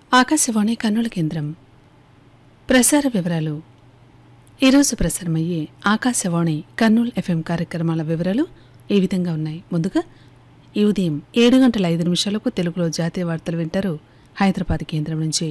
ఆకాశవాణి కర్నూలు కేంద్రం ప్రసార వివరాలు ఈరోజు ప్రసారమయ్యే ఆకాశవాణి కర్నూలు ఎఫ్ఎం కార్యక్రమాల వివరాలు ఈ విధంగా ఉన్నాయి ముందుగా ఈ ఉదయం ఏడు గంటల ఐదు నిమిషాలకు తెలుగులో జాతీయ వార్తలు వింటారు హైదరాబాద్ కేంద్రం నుంచి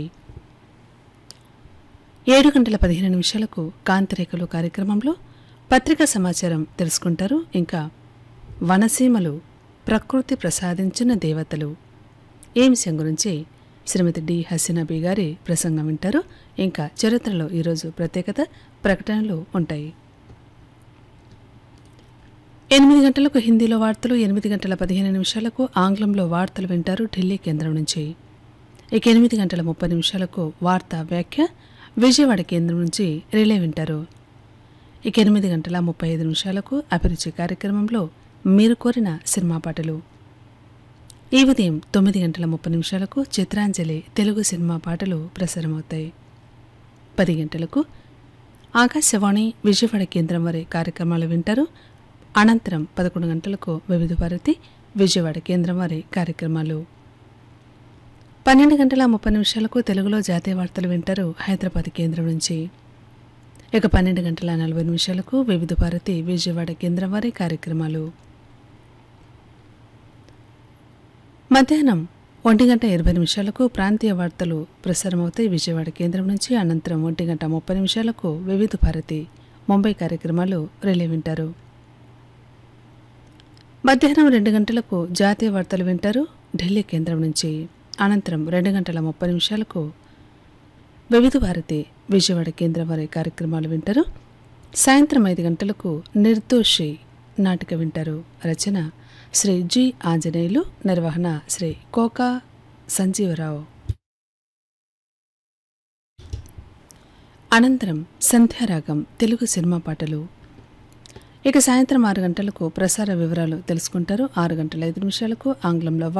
ఏడు గంటల పదిహేను నిమిషాలకు కాంతిరేఖలు కార్యక్రమంలో పత్రికా సమాచారం తెలుసుకుంటారు ఇంకా వనసీమలు ప్రకృతి ప్రసాదించిన దేవతలు ఈ విషయం గురించి శ్రీమతి డి హసీనాబీ గారి ప్రసంగం వింటారు ఇంకా చరిత్రలో ఈరోజు ప్రత్యేకత ప్రకటనలు ఉంటాయి ఎనిమిది గంటలకు హిందీలో వార్తలు ఎనిమిది గంటల పదిహేను నిమిషాలకు ఆంగ్లంలో వార్తలు వింటారు ఢిల్లీ కేంద్రం నుంచి ఇక ఎనిమిది గంటల ముప్పై నిమిషాలకు వార్తా వ్యాఖ్య విజయవాడ కేంద్రం నుంచి రిలే వింటారు ఇక ఎనిమిది గంటల ముప్పై ఐదు నిమిషాలకు అభిరుచి కార్యక్రమంలో మీరు కోరిన సినిమా పాటలు ఈ ఉదయం తొమ్మిది గంటల ముప్పై నిమిషాలకు చిత్రాంజలి తెలుగు సినిమా పాటలు ప్రసారమవుతాయి పది గంటలకు ఆకాశవాణి విజయవాడ కేంద్రం వారి కార్యక్రమాలు వింటారు అనంతరం పదకొండు గంటలకు వివిధ భారతి విజయవాడ కేంద్రం వారి కార్యక్రమాలు పన్నెండు గంటల ముప్పై నిమిషాలకు తెలుగులో జాతీయ వార్తలు వింటారు హైదరాబాద్ కేంద్రం నుంచి ఇక పన్నెండు గంటల నలభై నిమిషాలకు వివిధ భారతి విజయవాడ కేంద్రం వారి కార్యక్రమాలు మధ్యాహ్నం ఒంటి గంట ఇరవై నిమిషాలకు ప్రాంతీయ వార్తలు ప్రసారమవుతాయి విజయవాడ కేంద్రం నుంచి అనంతరం ఒంటి గంట ముప్పై నిమిషాలకు వివిధ భారతి ముంబై కార్యక్రమాలు రిలే వింటారు మధ్యాహ్నం రెండు గంటలకు జాతీయ వార్తలు వింటారు ఢిల్లీ కేంద్రం నుంచి అనంతరం రెండు గంటల ముప్పై నిమిషాలకు వివిధ భారతి విజయవాడ కేంద్రం వారి కార్యక్రమాలు వింటారు సాయంత్రం ఐదు గంటలకు నిర్దోషి నాటిక వింటారు రచన శ్రీ జి ఆంజనేయులు నిర్వహణ శ్రీ కోకా సంజీవరావు అనంతరం సంధ్యారాగం తెలుగు సినిమా పాటలు ఇక సాయంత్రం ఆరు గంటలకు ప్రసార వివరాలు తెలుసుకుంటారు ఆరు గంటల ఐదు నిమిషాలకు ఆంగ్లంలో